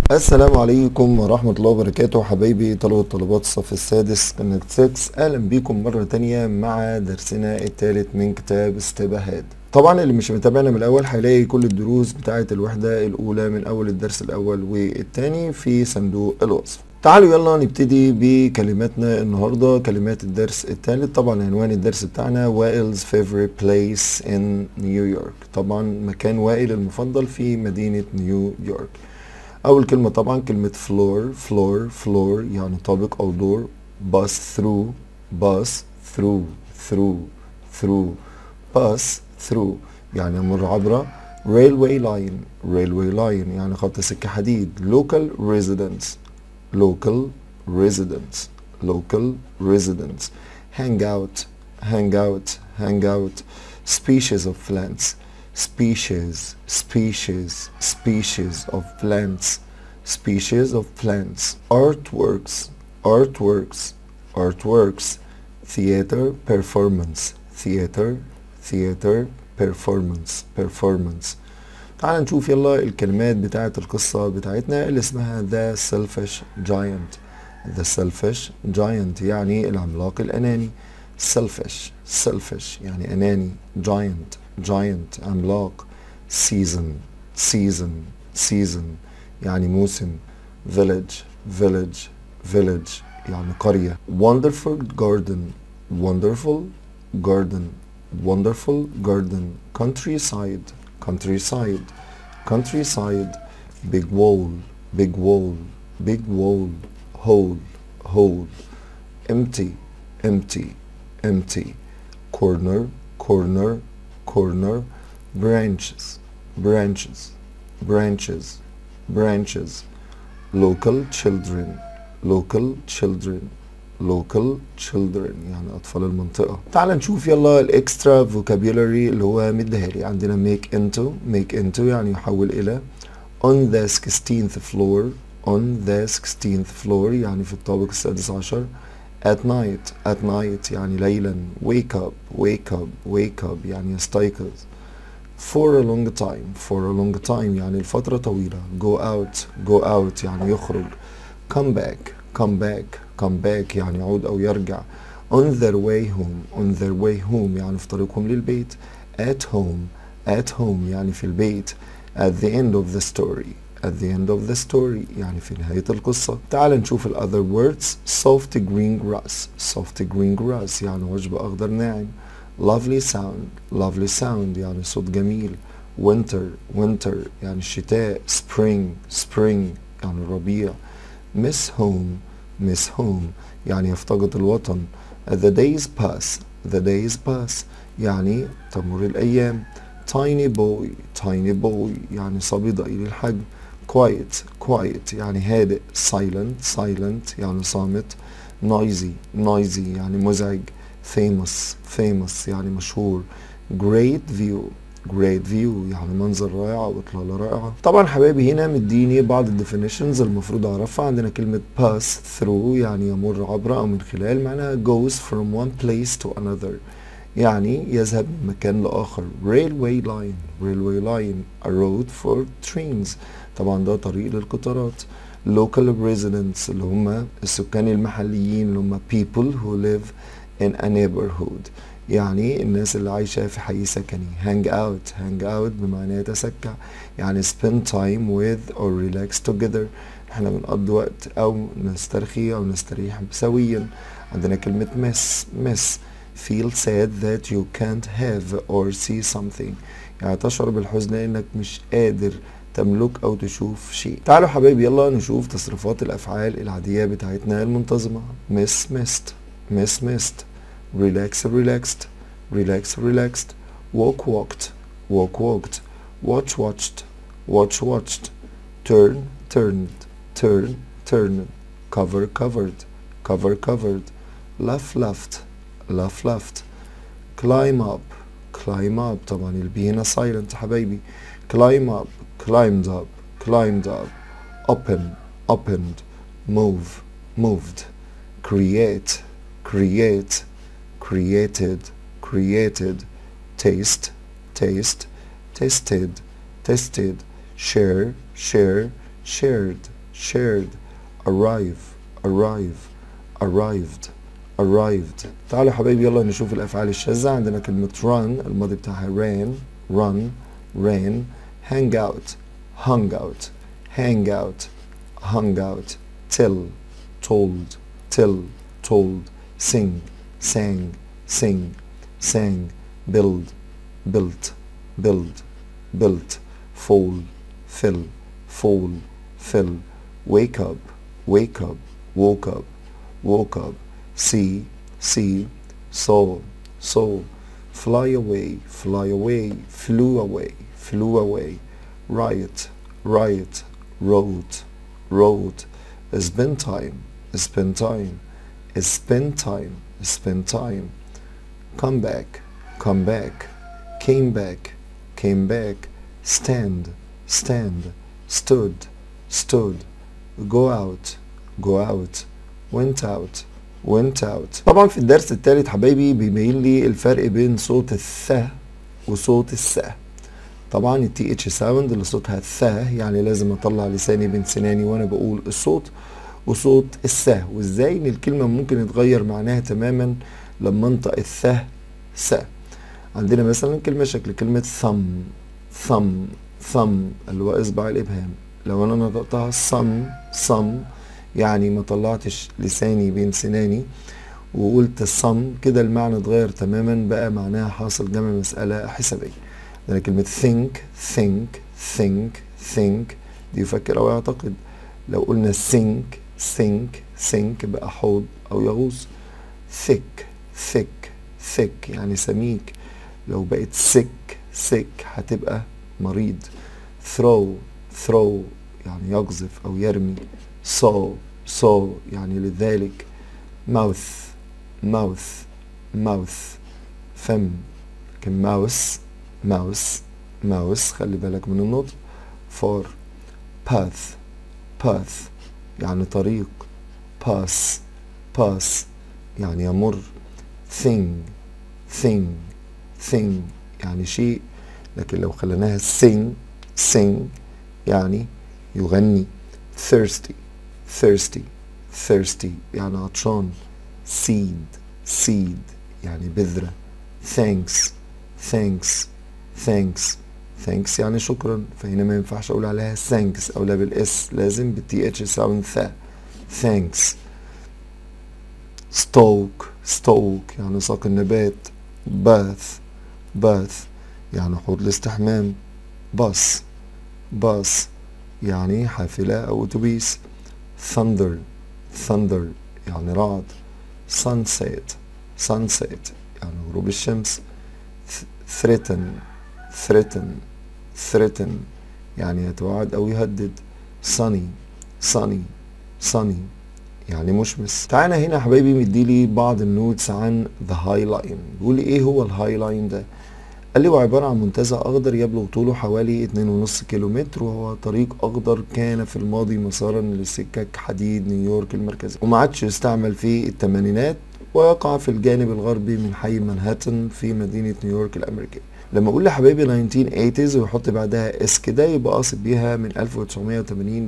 السلام عليكم ورحمة الله وبركاته حبايبي طلبة طلبات الصف السادس كونكت 6 أهلا بيكم مرة تانية مع درسنا الثالث من كتاب استباهات طبعا اللي مش متابعنا من الأول هيلاقي كل الدروس بتاعة الوحدة الأولى من أول الدرس الأول والتاني في صندوق الوصف تعالوا يلا نبتدي بكلماتنا النهاردة كلمات الدرس الثالث طبعا عنوان الدرس بتاعنا وائل's favorite place in نيويورك طبعا مكان وائل المفضل في مدينة نيويورك أول كلمة طبعا كلمة فلور فلور فلور يعني طابق أو دور باس ثرو باس ثرو ثرو ثرو باس ثرو يعني يمر عبر railway line railway line يعني خط سكة حديد local residents local residents local residents hang out hang out hang out species of plants species species species of plants species of plants artworks artworks artworks theater performance theater theater performance performance تعال نشوف يلا الكلمات بتاعة القصة بتاعتنا اللي اسمها The Selfish Giant The Selfish Giant يعني العملاق الأناني Selfish Selfish يعني أناني Giant Giant عملاق Season Season Season يعني موسم Village Village Village يعني قرية Wonderful Garden Wonderful Garden Wonderful Garden Countryside countryside countryside big wall big wall big wall hole hole empty empty empty corner corner corner branches branches branches branches local children local children local children يعني أطفال المنطقة تعال نشوف يلا الإكسترا vocabulary اللي هو مديها لي عندنا make into make into يعني يحول إلى on the 16th floor on the 16th floor يعني في الطابق السادس عشر at night at night يعني ليلا wake up wake up wake up يعني يستيقظ for a long time for a long time يعني لفترة طويلة go out go out يعني يخرج come back come back come back يعني يعود أو يرجع on their way home on their way home يعني في طريقهم للبيت at home at home يعني في البيت at the end of the story at the end of the story يعني في نهاية القصة تعال نشوف ال other words soft green grass soft green grass يعني عشب أخضر ناعم lovely sound lovely sound يعني صوت جميل winter winter يعني الشتاء spring spring يعني الربيع miss home miss home يعني يفتقد الوطن the days pass the days pass يعني تمر الأيام tiny boy tiny boy يعني صبي ضئيل الحجم quiet quiet يعني هادئ silent silent يعني صامت noisy noisy يعني مزعج famous famous يعني مشهور great view great view يعني منظر رائع او اطلالة رائعة طبعا حبايبي هنا مديني بعض الديفينيشنز المفروض اعرفها عندنا كلمة pass through يعني يمر عبر او من خلال معناها goes from one place to another يعني يذهب من مكان لآخر railway line railway line a road for trains طبعا ده طريق للقطارات local residents اللي هم السكان المحليين اللي هم people who live in a neighborhood يعني الناس اللي عايشة في حي سكني hang out hang out بمعنى يتسكع يعني spend time with or relax together احنا بنقضي وقت او نسترخي او نستريح سويا عندنا كلمة miss miss feel sad that you can't have or see something يعني تشعر بالحزن انك مش قادر تملك او تشوف شيء تعالوا حبايبي يلا نشوف تصريفات الافعال العادية بتاعتنا المنتظمة miss missed miss missed relax relaxed relax relaxed walk walked walk walked watch watched watch watched turn turned turn turned cover covered cover covered laugh laughed laugh laughed climb up climb up طبعا البي هنا silent حبايبي climb up climbed up climbed up open opened move moved create create created created taste taste tested tested share share shared shared arrive arrive arrived arrived تعالوا يا حبايبي يلا نشوف الافعال الشاذة عندنا كلمة run الماضي بتاعها ran run ran hang out hung out hang out hung out tell told tell told sing sang sing sang build built build built fall fill fall fill wake up wake up woke up woke up see see saw saw fly away fly away flew away flew away riot riot wrote wrote spend time spend time spend time spend time come back come back came back came back stand stand stood stood go out go out went out went out طبعا في الدرس الثالث حبايبي بيبين لي الفرق بين صوت الث وصوت الث طبعا التي اتش ساوند اللي صوتها الث يعني لازم اطلع لساني بين سناني وانا بقول الصوت وصوت الث وازاي ان الكلمه ممكن يتغير معناها تماما لما انطق الث ث عندنا مثلا كلمه شكل كلمه ثم ثم ثم اللي هو اصبع الابهام لو انا نطقتها صم صم يعني ما طلعتش لساني بين سناني وقلت الصم كده المعنى اتغير تماما بقى معناها حاصل جمع مسألة حسابية لأن كلمة think think think think دي يفكر أو يعتقد لو قلنا sink sink sink بقى حوض أو يغوص thick thick thick يعني سميك لو بقت sick sick هتبقى مريض throw throw يعني يقذف أو يرمي so so يعني لذلك mouth mouth mouth فم لكن mouse mouse mouse خلي بالك من النطق for path path يعني طريق pass pass يعني يمر thing thing thing يعني شيء لكن لو خليناها sing sing يعني يغني thirsty thirsty thirsty يعني عطشان seed seed يعني بذرة thanks thanks thanks thanks يعني شكرا فهنا ما ينفعش اقول عليها thanks او لا بالاس لازم بالتي اتش ساوند ثا thanks stoke stoke يعني ساق النبات bath bath يعني حوض الاستحمام bus bus يعني حافلة أو أتوبيس thunder thunder يعني رعد sunset sunset يعني غروب الشمس threaten threaten threaten يعني يتوعد أو يهدد sunny sunny sunny يعني مشمس تعالى هنا يا حبايبي مديلي بعض النوتس عن the high line بيقول لي ايه هو الهاي لاين ده قال لي هو عبارة عن منتزه أخضر يبلغ طوله حوالي 2.5 كيلومتر وهو طريق أخضر كان في الماضي مسارا لسكك حديد نيويورك المركزي وما عادش يستعمل في الثمانينات ويقع في الجانب الغربي من حي مانهاتن في مدينة نيويورك الأمريكية لما أقول لحبايبي 1980s ويحط بعدها اس كده يبقى قاصد بيها من 1980 ل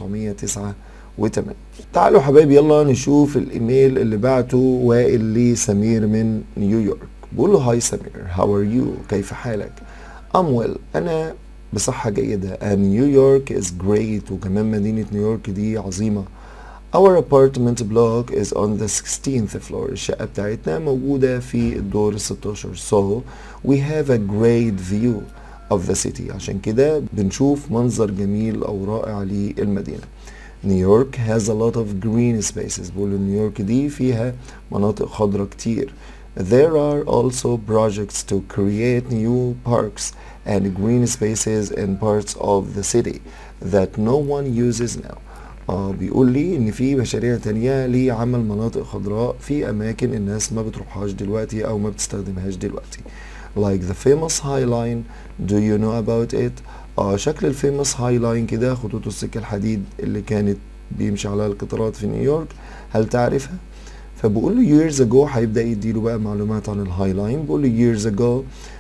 1989 تعالوا حبايبي يلا نشوف الإيميل اللي بعته وائل لسمير من نيويورك بقول له هاي سمير هاو ار يو كيف حالك ام ويل انا بصحة جيدة and نيويورك is great وكمان مدينة نيويورك دي عظيمة Our apartment block is on the 16th floor الشقة بتاعتنا موجودة في الدور ال 16 so we have a great view of the city عشان كده بنشوف منظر جميل أو رائع للمدينة نيويورك has a lot of green spaces بقول نيويورك دي فيها مناطق خضراء كتير There are also projects to create new parks and green spaces in parts of the city that no one uses now. آه بيقول لي ان في مشاريع تانية لعمل مناطق خضراء في اماكن الناس ما بتروحهاش دلوقتي او ما بتستخدمهاش دلوقتي. Like the famous High Line, do you know about it? آه شكل الفيموس هاي لاين كده خطوط السكة الحديد اللي كانت بيمشي عليها القطارات في نيويورك هل تعرفها؟ فبقول له years ago هيبدأ يديله بقى معلومات عن الهاي لاين بقول له years ago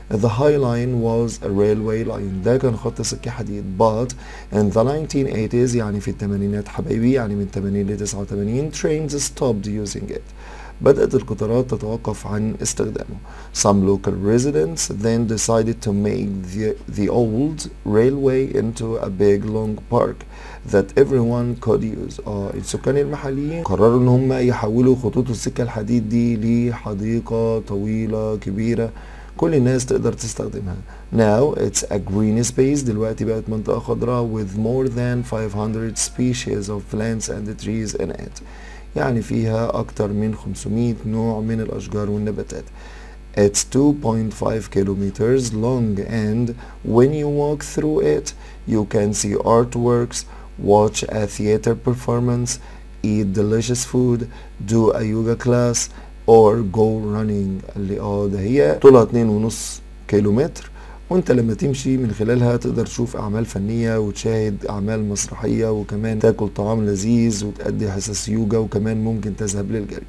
The High Line was a railway line ده كان خط سكة حديد but in the 1980s يعني في الثمانينات حبايبي يعني من 80 ل 89 trains stopped using it بدأت القطارات تتوقف عن استخدامه. Some local residents then decided to make the, the old railway into a big long park that everyone could use. اه السكان المحليين قرروا ان هم يحولوا خطوط السكة الحديد دي لحديقة طويلة كبيرة كل الناس تقدر تستخدمها. Now it's a green space دلوقتي بقت منطقة خضراء with more than 500 species of plants and trees in it. يعني فيها أكتر من 500 نوع من الأشجار والنباتات. It's 2.5 kilometers long and when you walk through it you can see artworks, watch a theater performance, eat delicious food, do a yoga class or go running اللي اه ده هي طولها 2.5 كيلومتر وانت لما تمشي من خلالها تقدر تشوف اعمال فنية وتشاهد اعمال مسرحية وكمان تاكل طعام لذيذ وتأدي حصص يوجا وكمان ممكن تذهب للجري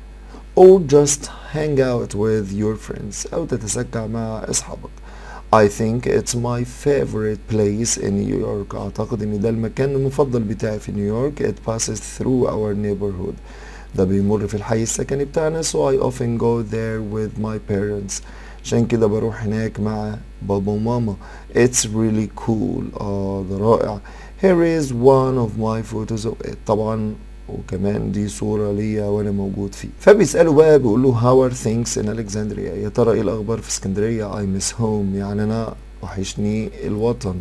or just hang out with your friends او تتسكع مع اصحابك I think it's my favorite place in New York اعتقد ان ده المكان المفضل بتاعي في نيويورك it passes through our neighborhood ده بيمر في الحي السكني بتاعنا so I often go there with my parents عشان كده بروح هناك مع بابا وماما it's really cool اه ده رائع here is one of my photos of it طبعا وكمان دي صورة ليا وانا موجود فيه فبيسألوا بقى بيقولوا how are things in Alexandria يا ترى ايه الاخبار في اسكندرية I miss home يعني انا وحشني الوطن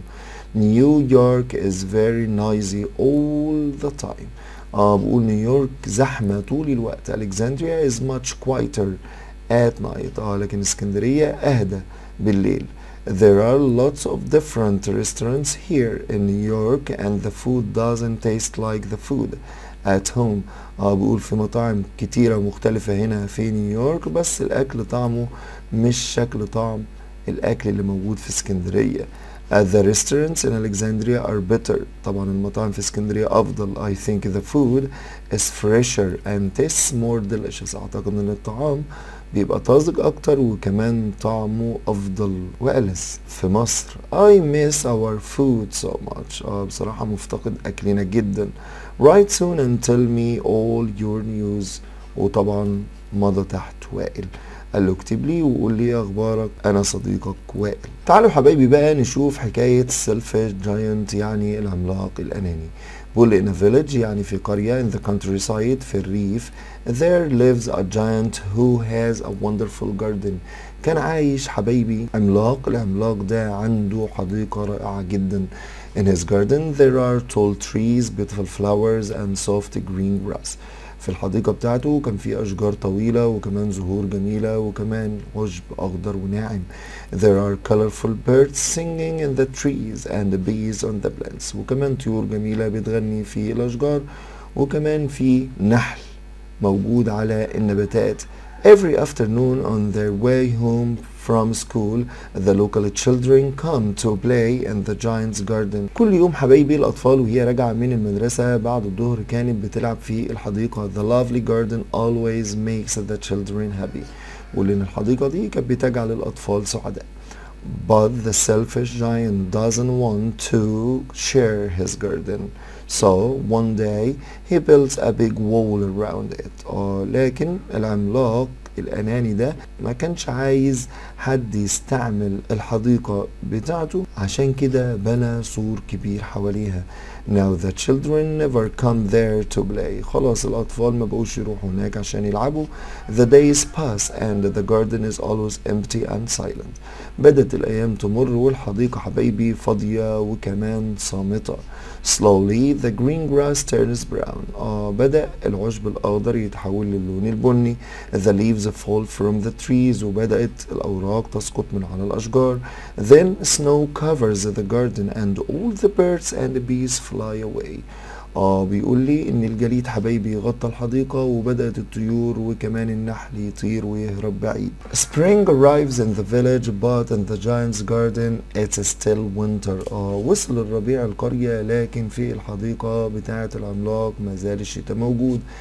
New York is very noisy all the time اه بقول نيويورك زحمة طول الوقت Alexandria is much quieter at night اه لكن اسكندرية اهدى بالليل There are lots of different restaurants here in New York and the food doesn't taste like the food at home اه بقول في مطاعم كتيرة مختلفة هنا في نيويورك بس الأكل طعمه مش شكل طعم الأكل اللي موجود في اسكندرية Uh, the restaurants in Alexandria are better طبعا المطاعم في اسكندرية أفضل I think the food is fresher and tastes more delicious أعتقد إن الطعام بيبقى طازج أكتر وكمان طعمه أفضل وألذ في مصر I miss our food so much آه بصراحة مفتقد أكلنا جدا Write soon and tell me all your news وطبعا مضى تحت وائل قال له اكتب لي وقول لي اخبارك انا صديقك وائل تعالوا حبايبي بقى نشوف حكاية سيلفيش جاينت يعني العملاق الاناني بيقول in a village يعني في قرية in the countryside في الريف there lives a giant who has a wonderful garden كان عايش حبايبي عملاق العملاق ده عنده حديقة رائعة جدا in his garden there are tall trees beautiful flowers and soft green grass في الحديقة بتاعته كان في أشجار طويلة وكمان زهور جميلة وكمان عشب أخضر وناعم There are colorful birds singing in the trees and bees on the plants وكمان طيور جميلة بتغني في الأشجار وكمان في نحل موجود على النباتات Every afternoon on their way home from school the local children come to play in the giant's garden كل يوم حبايبي الأطفال وهي راجعة من المدرسة بعد الظهر كانت بتلعب في الحديقة The lovely garden always makes the children happy ولأن الحديقة دي كانت بتجعل الأطفال سعداء But the selfish giant doesn't want to share his garden So one day he builds a big wall around it آه لكن العملاق الأناني ده ما كانش عايز حد يستعمل الحديقة بتاعته عشان كده بنى سور كبير حواليها Now the children never come there to play خلاص الأطفال ما بقوش يروحوا هناك عشان يلعبوا The days pass and the garden is always empty and silent بدت الأيام تمر والحديقة حبايبي فاضية وكمان صامتة Slowly the green grass turns brown آه بدأ العشب الأخضر يتحول للون البني The leaves fall from the trees وبدأت الأوراق تسقط من على الأشجار Then snow covers the garden and all the birds and the bees fly away اه بيقول لي ان الجليد حبايبي غطى الحديقة وبدأت الطيور وكمان النحل يطير ويهرب بعيد Spring arrives in the village but in the giant's garden it's still winter اه وصل الربيع القرية لكن في الحديقة بتاعة العملاق ما زال الشتاء موجود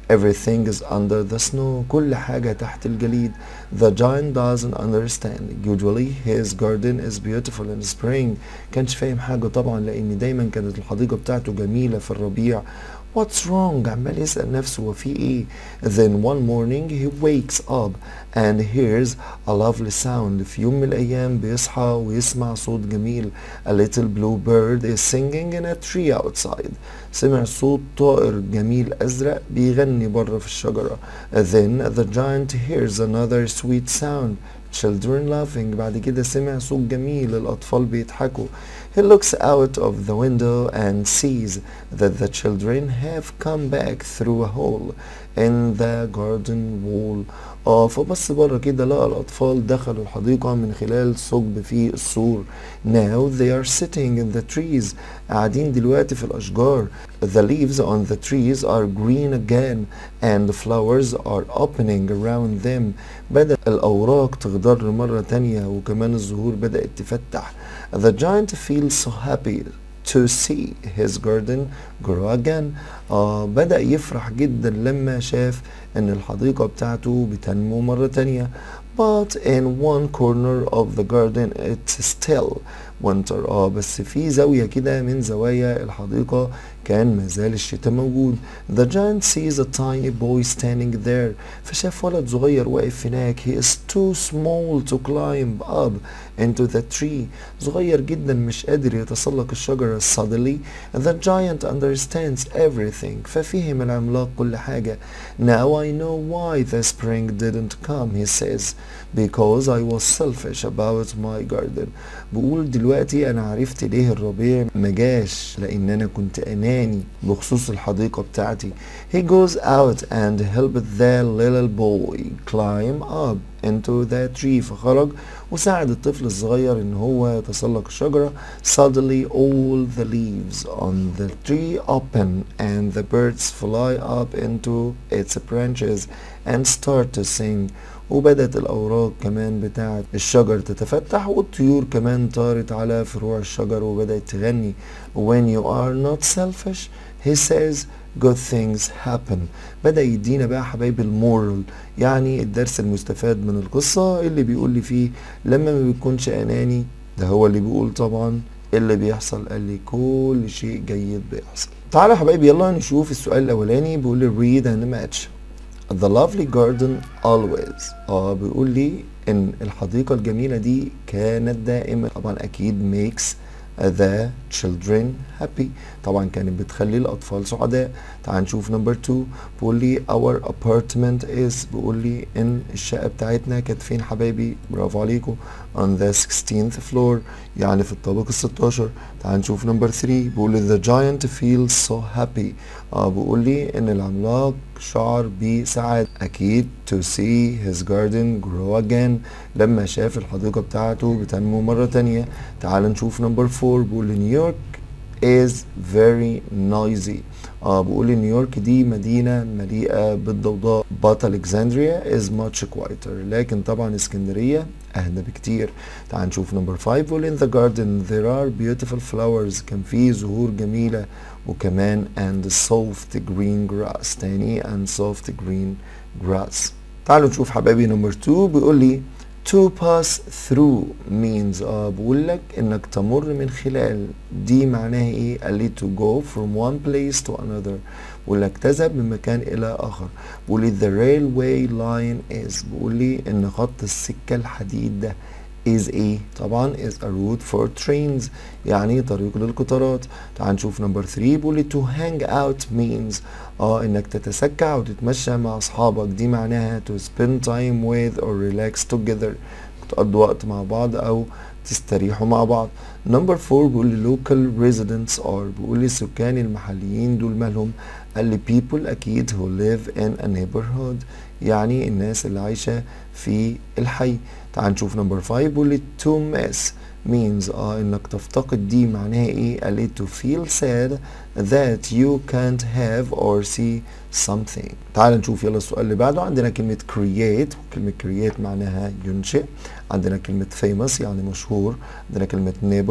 Everything is under the snow. كل حاجة تحت الجليد. The giant doesn't understand. Usually his garden is beautiful in spring. كانش فاهم حاجة طبعا لأن دايما كانت الحديقة بتاعته جميلة في الربيع. What's wrong? عمال يسأل نفسه هو في ايه؟ Then one morning he wakes up and hears a lovely sound. في يوم من الأيام بيصحى ويسمع صوت جميل. A little blue bird is singing in a tree outside. سمع صوت طائر جميل أزرق بيغني بره في الشجرة. Then the giant hears another sweet sound. Children laughing بعد كده سمع صوت جميل الأطفال بيضحكوا. He looks out of the window and sees that the children have come back through a hole in the garden wall. اه فبص بره كده لقى الأطفال دخلوا الحديقة من خلال ثقب في السور. Now they are sitting in the trees. قاعدين دلوقتي في الأشجار. The leaves on the trees are green again and the flowers are opening around them. بدأ الأوراق تخضر مرة تانية وكمان الزهور بدأت تفتح. The giant feels so happy to see his garden grow again. آه بدأ يفرح جدا لما شاف ان الحديقة بتاعته بتنمو مرة تانية. But in one corner of the garden it's still winter. اه بس في زاوية كده من زوايا الحديقة كان مازال الشتاء موجود. The giant sees a tiny boy standing there. فشاف ولد صغير واقف هناك. He is too small to climb up into the tree. صغير جدا مش قادر يتسلق الشجرة. Suddenly the giant understands everything. ففهم العملاق كل حاجة. Now I know why the spring didn't come, he says. Because I was selfish about my garden. بقول دلوقتي أنا عرفت ليه الربيع مجاش لأن أنا كنت أناني بخصوص الحديقة بتاعتي. He goes out and helped the little boy climb up into the tree فخرج وساعد الطفل الصغير ان هو يتسلق الشجرة suddenly all the leaves on the tree open and the birds fly up into its branches and start to sing وبدأت الأوراق كمان بتاعة الشجر تتفتح والطيور كمان طارت على فروع الشجر وبدأت تغني when you are not selfish he says good things happen بدأ يدينا بقى حبايب المورال يعني الدرس المستفاد من القصة اللي بيقول لي فيه لما ما بيكونش أناني ده هو اللي بيقول طبعا اللي بيحصل قال لي كل شيء جيد بيحصل تعالى يا حبايبي يلا نشوف السؤال الأولاني بيقول لي read and match The lovely garden always اه بيقول لي ان الحديقة الجميلة دي كانت دائما طبعا اكيد makes the children happy طبعا كانت بتخلي الاطفال سعداء تعال نشوف نمبر 2 بيقول لي our apartment is بيقول لي ان الشقة بتاعتنا كانت فين حبايبي برافو عليكم on the 16th floor يعني في الطابق ال 16 تعال نشوف نمبر 3 بيقول لي the giant feels so happy اه بيقول لي ان العملاق شعر بسعادة أكيد to see his garden grow again لما شاف الحديقة بتاعته بتنمو مرة تانية تعال نشوف نمبر 4 بيقول لي نيويورك is very noisy اه بيقول لي نيويورك دي مدينة مليئة بالضوضاء but Alexandria is much quieter لكن طبعا اسكندرية أهدى بكتير تعال نشوف نمبر 5 بيقول in the garden there are beautiful flowers كان في زهور جميلة وكمان and soft green grass تاني and soft green grass تعالوا نشوف حبايبي نمبر 2 بيقول لي to pass through means اه بقول لك انك تمر من خلال دي معناها ايه قال لي to go from one place to another بقول لك تذهب من مكان الى اخر بقول لي the railway line is بقول لي ان خط السكة الحديد ده is a طبعا is a route for trains يعني طريق للقطارات تعال نشوف نمبر 3 بيقول لي to hang out means اه انك تتسكع وتتمشى مع اصحابك دي معناها to spend time with or relax together تقضوا وقت مع بعض او تستريحوا مع بعض نمبر 4 بيقول لي local residents are بيقول لي السكان المحليين دول مالهم قال لي people اكيد who live in a neighborhood يعني الناس اللي عايشة في الحي تعال نشوف نمبر 5 بيقول لي to miss means اه انك تفتقد دي معناها ايه قال لي to feel sad that you can't have or see something تعال نشوف يلا السؤال اللي بعده عندنا كلمة create وكلمة create معناها ينشئ عندنا كلمة famous يعني مشهور عندنا كلمة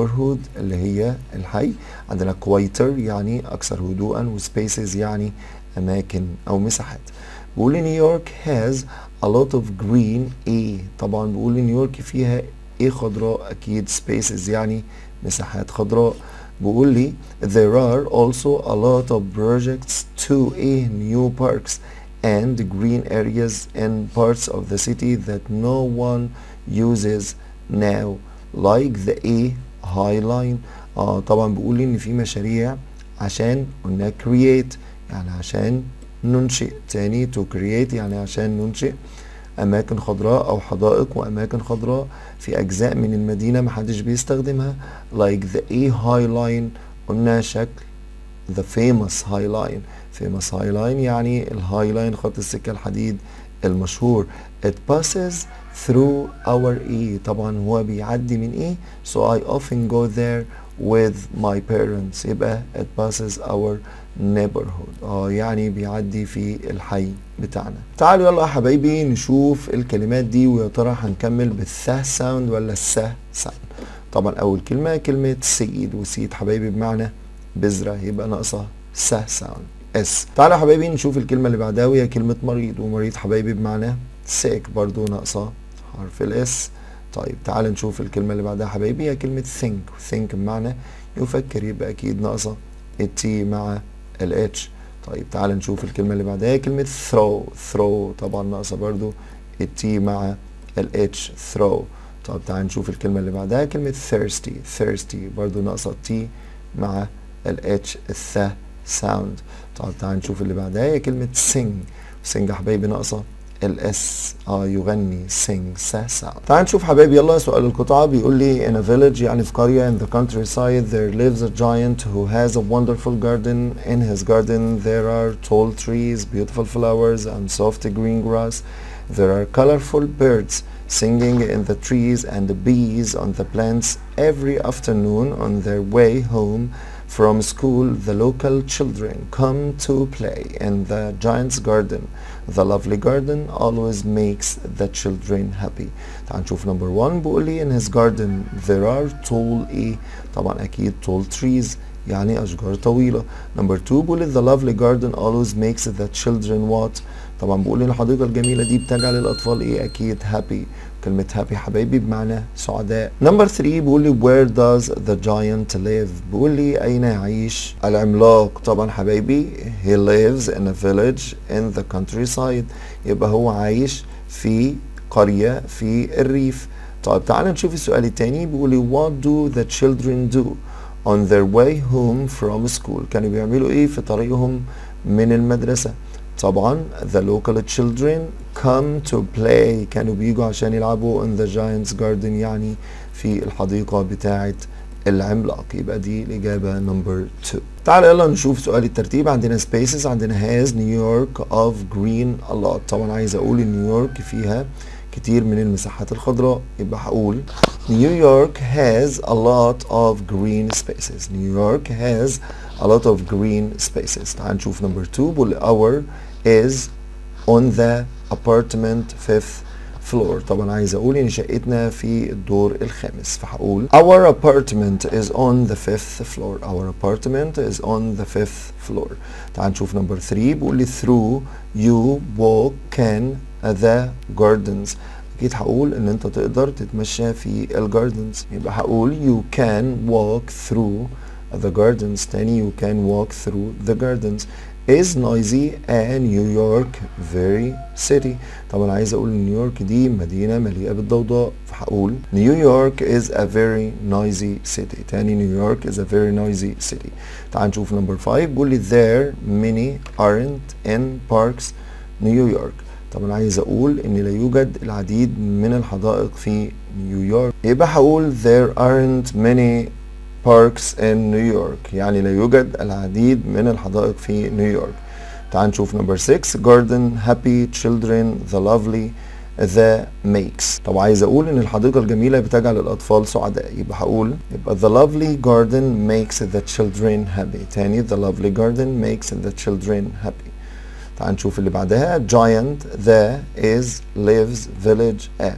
neighborhood اللي هي الحي عندنا quieter يعني أكثر هدوءا و spaces يعني أماكن أو مساحات بيقول لي نيويورك has a lot of green ايه طبعا بيقول لي نيويورك فيها ايه خضراء اكيد spaces يعني مساحات خضراء بيقول لي there are also a lot of projects to a new parks and green areas in parts of the city that no one uses now like the A High Line اه طبعا بيقول لي ان في مشاريع عشان قلنا create يعني عشان ننشئ تاني to create يعني عشان ننشئ أماكن خضراء أو حدائق وأماكن خضراء في أجزاء من المدينة محدش بيستخدمها like the A High Line قلنا شكل the famous High Line famous High Line يعني الهاي لاين خط السكة الحديد المشهور it passes through our E طبعا هو بيعدي من إيه so I often go there with my parents يبقى it passes our neighborhood اه يعني بيعدي في الحي بتاعنا تعالوا يلا يا حبايبي نشوف الكلمات دي ويا ترى هنكمل بالث ساوند ولا السه ساوند طبعا اول كلمه كلمه سيد وسيد حبايبي بمعنى بذره يبقى ناقصه سه ساوند اس تعالوا يا حبايبي نشوف الكلمه اللي بعدها وهي كلمه مريض ومريض حبايبي بمعنى سيك برضو ناقصه حرف الاس طيب تعال نشوف الكلمه اللي بعدها حبايبي هي كلمه think think بمعنى يفكر يبقى اكيد ناقصه التي مع الاتش طيب تعال نشوف الكلمة اللي بعدها كلمة throw throw طبعا ناقصة برضو التي مع الاتش throw طب تعال نشوف الكلمة اللي بعدها كلمة thirsty thirsty برضو ناقصة التي مع الاتش الث sound طب تعال نشوف اللي بعدها هي كلمة sing sing يا حبايبي ناقصة الاس اه يغني sing سا sound تعال نشوف حبايبي يلا سؤال القطعة بيقول لي in a village يعني في قرية in the countryside there lives a giant who has a wonderful garden in his garden there are tall trees beautiful flowers and soft green grass there are colorful birds singing in the trees and the bees on the plants every afternoon on their way home from school the local children come to play in the giant's garden the lovely garden always makes the children happy تعال نشوف number one بيقول لي in his garden there are tall ايه طبعا اكيد tall trees يعني اشجار طويله number two بيقول لي the lovely garden always makes the children what طبعا بيقول لي الحديقه الجميله دي بتجعل الاطفال ايه اكيد happy كلمة happy حبايبي بمعنى سعداء. نمبر 3 بيقول لي where does the giant live؟ بيقول لي أين يعيش العملاق؟ طبعا حبايبي he lives in a village in the countryside يبقى هو عايش في قرية في الريف. طيب تعالى نشوف السؤال التاني بيقول لي what do the children do on their way home from school؟ كانوا بيعملوا إيه في طريقهم من المدرسة؟ طبعا the local children come to play كانوا بيجوا عشان يلعبوا in the giant's garden يعني في الحديقة بتاعة العملاق يبقى دي الإجابة نمبر 2 تعال يلا نشوف سؤال الترتيب عندنا spaces عندنا has نيويورك of green a lot طبعا عايز أقول إن نيويورك فيها كتير من المساحات الخضراء يبقى هقول نيويورك has a lot of green spaces نيويورك has a lot of green spaces تعال نشوف نمبر 2 بقول our is on the apartment fifth floor طبعا عايز اقول ان شقتنا في الدور الخامس فهقول our apartment is on the fifth floor our apartment is on the fifth floor تعال نشوف نمبر 3 بيقول لي through you walk can the gardens اكيد هقول ان انت تقدر تتمشى في الجاردنز يبقى هقول you can walk through the gardens تاني you can walk through the gardens is noisy and New York very city طبعا عايز اقول ان نيويورك دي مدينة مليئة بالضوضاء فهقول نيويورك is a very noisy city تاني نيويورك is a very noisy city تعال نشوف نمبر 5 بيقول لي there many aren't in parks نيويورك طبعا عايز اقول ان لا يوجد العديد من الحدائق في نيويورك يبقى هقول there aren't many parks in New York يعني لا يوجد العديد من الحدائق في نيويورك تعال نشوف نمبر 6 garden happy children the lovely the makes طب عايز اقول ان الحديقة الجميلة بتجعل الاطفال سعداء يبقى هقول يبقى the lovely garden makes the children happy تاني the lovely garden makes the children happy تعال نشوف اللي بعدها giant the is lives village a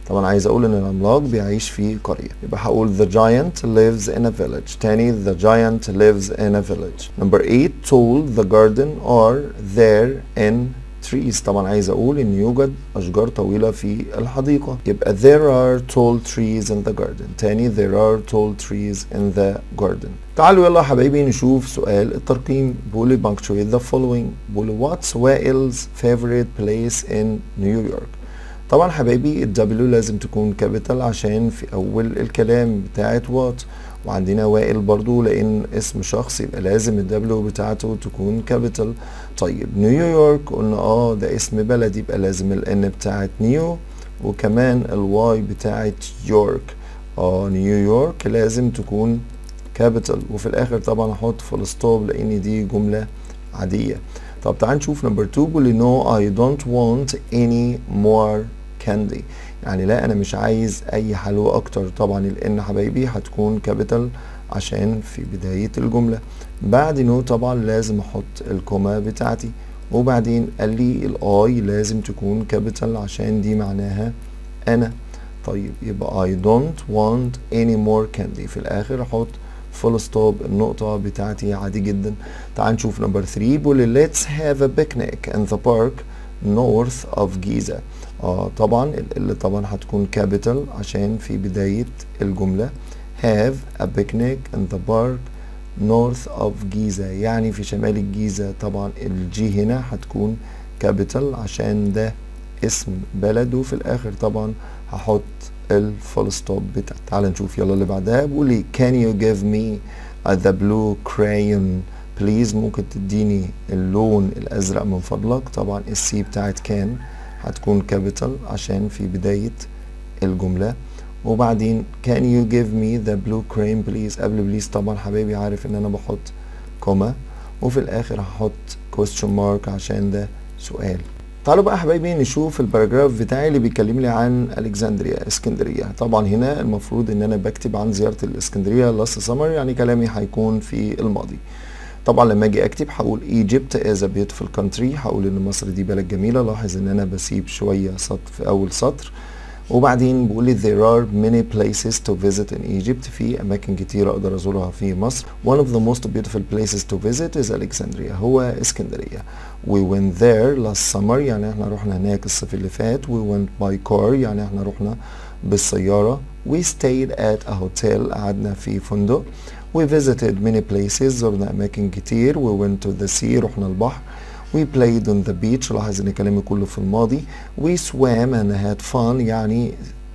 طبعا عايز اقول ان العملاق بيعيش في قرية يبقى هقول the giant lives in a village تاني the giant lives in a village number 8 tall the garden are there in trees طبعا عايز اقول ان يوجد اشجار طويلة في الحديقة يبقى there are tall trees in the garden تاني there are tall trees in the garden تعالوا يلا يا حبايبي نشوف سؤال الترقيم بيقول لي punctuate the following بيقول لي what's وائل's favorite place in New York طبعا حبايبي ال W لازم تكون كابيتال عشان في اول الكلام بتاعت وات وعندنا وائل برضو لان اسم شخص يبقى لازم ال W بتاعته تكون كابيتال طيب نيويورك قلنا اه ده اسم بلد يبقى لازم ال N بتاعت نيو وكمان ال Y بتاعت يورك اه نيويورك لازم تكون كابيتال وفي الاخر طبعا احط فول ستوب لان دي جملة عادية طب تعال نشوف نمبر 2 بيقول لي no I don't want any more candy يعني لا انا مش عايز اي حلوى اكتر طبعا الان حبايبي هتكون كابيتال عشان في بداية الجملة بعد نو طبعا لازم احط الكوما بتاعتي وبعدين قال لي الاي لازم تكون كابيتال عشان دي معناها انا طيب يبقى I don't want any more candy في الاخر احط فول ستوب النقطة بتاعتي عادي جدا تعال نشوف نمبر 3 بيقول لي let's have a picnic in the park north of Giza اه طبعا اللي طبعا هتكون capital عشان في بداية الجملة have a picnic in the park north of Giza يعني في شمال الجيزة طبعا الجي هنا هتكون capital عشان ده اسم بلد وفي الاخر طبعا هحط الفول ستوب بتاع تعال نشوف يلا اللي بعدها بيقول لي can you give me the blue crayon please ممكن تديني اللون الازرق من فضلك طبعا السي بتاعت كان هتكون كابيتال عشان في بداية الجملة وبعدين can you give me the blue crayon please قبل بليز طبعا حبايبي عارف ان انا بحط كوما وفي الاخر هحط question mark عشان ده سؤال تعالوا بقى حبايبي نشوف الباراجراف بتاعي اللي بيكلم لي عن الكسندريا اسكندريه طبعا هنا المفروض ان انا بكتب عن زياره الاسكندريه لاست سمر يعني كلامي هيكون في الماضي طبعا لما اجي اكتب هقول Egypt is a beautiful country هقول ان مصر دي بلد جميله لاحظ ان انا بسيب شويه سطر في اول سطر وبعدين بيقول لي there are many places to visit in Egypt في أماكن كتيرة أقدر أزورها في مصر one of the most beautiful places to visit is Alexandria هو اسكندرية we went there last summer يعني احنا رحنا هناك الصيف اللي فات we went by car يعني احنا رحنا بالسيارة we stayed at a hotel قعدنا في فندق we visited many places زرنا أماكن كتير we went to the sea رحنا البحر We played on the beach لاحظ ان كلامي كله في الماضي We swam and had fun يعني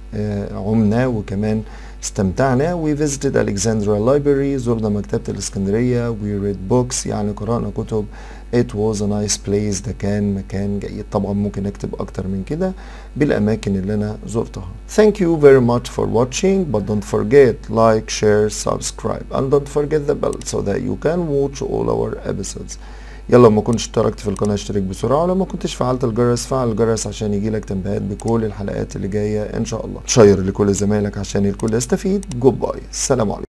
آه عمنا وكمان استمتعنا We visited Alexandria Library زرنا مكتبة الإسكندرية We read books يعني قرأنا كتب It was a nice place ده كان مكان جيد طبعا ممكن أكتب أكتر من كده بالأماكن اللي أنا زرتها Thank you very much for watching but don't forget like, share, subscribe and don't forget the bell so that you can watch all our episodes يلا لو ما كنتش اشتركت في القناه اشترك بسرعه ولو ما كنتش فعلت الجرس فعل الجرس عشان يجيلك تنبيهات بكل الحلقات اللي جايه ان شاء الله شير لكل زمايلك عشان الكل يستفيد جود باي السلام عليكم